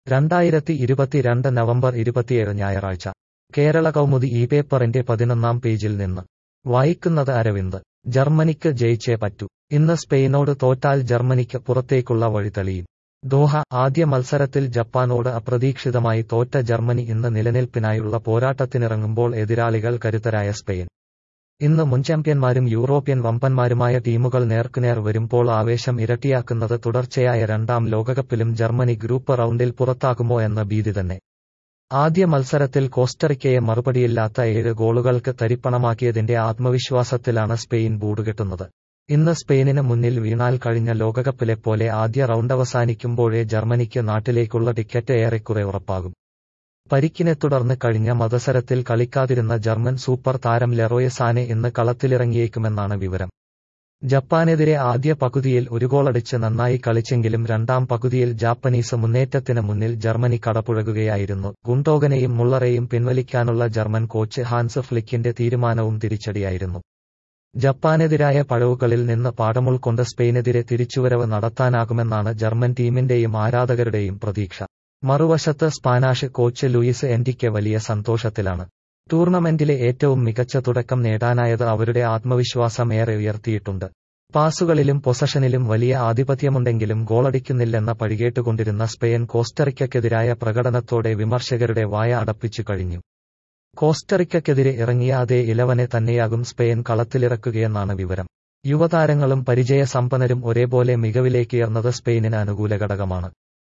രണ്ടായിരത്തി ഇരുപത്തിരണ്ട് നവംബർ ഇരുപത്തിയേഴ് ഞായറാഴ്ച കേരള കൗമുദി ഈ പേപ്പറിന്റെ പതിനൊന്നാം പേജിൽ നിന്ന് വായിക്കുന്നത് അരവിന്ദ് ജർമ്മനിക്ക് ജയിച്ചേ പറ്റൂ ഇന്ന് സ്പെയിനോട് തോറ്റാൽ ജർമ്മനിക്ക് പുറത്തേക്കുള്ള വഴി തെളിയും ദോഹ ആദ്യ മത്സരത്തിൽ ജപ്പാനോട് അപ്രതീക്ഷിതമായി തോറ്റ ജർമ്മനി ഇന്ന് നിലനിൽപ്പിനായുള്ള പോരാട്ടത്തിനിറങ്ങുമ്പോൾ എതിരാളികൾ കരുത്തരായ സ്പെയിൻ ഇന്ന് മുൻ ചാമ്പ്യന്മാരും യൂറോപ്യൻ വമ്പന്മാരുമായ ടീമുകൾ നേർക്കുനേർ വരുമ്പോൾ ആവേശം ഇരട്ടിയാക്കുന്നത് തുടർച്ചയായ രണ്ടാം ലോകകപ്പിലും ജർമ്മനി ഗ്രൂപ്പ് റൗണ്ടിൽ പുറത്താകുമോ എന്ന ഭീതി തന്നെ ആദ്യ മത്സരത്തിൽ കോസ്റ്ററിക്കയെ മറുപടിയില്ലാത്ത ഏഴ് ഗോളുകൾക്ക് തരിപ്പണമാക്കിയതിന്റെ ആത്മവിശ്വാസത്തിലാണ് സ്പെയിൻ ബൂടുകെട്ടുന്നത് ഇന്ന് സ്പെയിനിന് മുന്നിൽ വീണാൽ കഴിഞ്ഞ ലോകകപ്പിലെപ്പോലെ ആദ്യ റൗണ്ട് അവസാനിക്കുമ്പോഴേ ജർമ്മനിക്ക് നാട്ടിലേക്കുള്ള ടിക്കറ്റ് ഏറെക്കുറെ ഉറപ്പാകും പരിക്കിനെ തുടർന്ന് കഴിഞ്ഞ മത്സരത്തിൽ കളിക്കാതിരുന്ന ജർമ്മൻ സൂപ്പർ താരം ലെറോയ സാനെ ഇന്ന് കളത്തിലിറങ്ങിയേക്കുമെന്നാണ് വിവരം ജപ്പാനെതിരെ ആദ്യ പകുതിയിൽ ഒരു ഗോളടിച്ച് നന്നായി കളിച്ചെങ്കിലും രണ്ടാം പകുതിയിൽ ജാപ്പനീസ് മുന്നേറ്റത്തിന് മുന്നിൽ ജർമ്മനി കടപുഴകുകയായിരുന്നു ഗുണ്ടോഗനെയും മുള്ളറെയും പിൻവലിക്കാനുള്ള ജർമ്മൻ കോച്ച് ഹാൻസ് ഫ്ലിക്കിന്റെ തീരുമാനവും തിരിച്ചടിയായിരുന്നു ജപ്പാനെതിരായ പഴവുകളിൽ നിന്ന് പാഠമുൾക്കൊണ്ട് സ്പെയിനെതിരെ തിരിച്ചുവരവ് നടത്താനാകുമെന്നാണ് ജർമ്മൻ ടീമിന്റെയും ആരാധകരുടെയും പ്രതീക്ഷ മറുവശത്ത് സ്പാനാഷ് കോച്ച് ലൂയിസ് എൻഡിക്ക് വലിയ സന്തോഷത്തിലാണ് ടൂർണമെന്റിലെ ഏറ്റവും മികച്ച തുടക്കം നേടാനായത് അവരുടെ ആത്മവിശ്വാസം ഏറെ ഉയർത്തിയിട്ടുണ്ട് പാസുകളിലും പൊസഷനിലും വലിയ ആധിപത്യമുണ്ടെങ്കിലും ഗോളടിക്കുന്നില്ലെന്ന പഴികേട്ടുകൊണ്ടിരുന്ന സ്പെയിൻ കോസ്റ്ററിക്കെതിരായ പ്രകടനത്തോടെ വിമർശകരുടെ വായ അടപ്പിച്ചു കഴിഞ്ഞു കോസ്റ്ററിക്കെതിരെ ഇറങ്ങിയ അതേ ഇലവനെ തന്നെയാകും സ്പെയിൻ കളത്തിലിറക്കുകയെന്നാണ് വിവരം യുവതാരങ്ങളും പരിചയസമ്പന്നരും ഒരേപോലെ മികവിലേക്കുയർന്നത് സ്പെയിനിന് അനുകൂല ഘടകമാണ്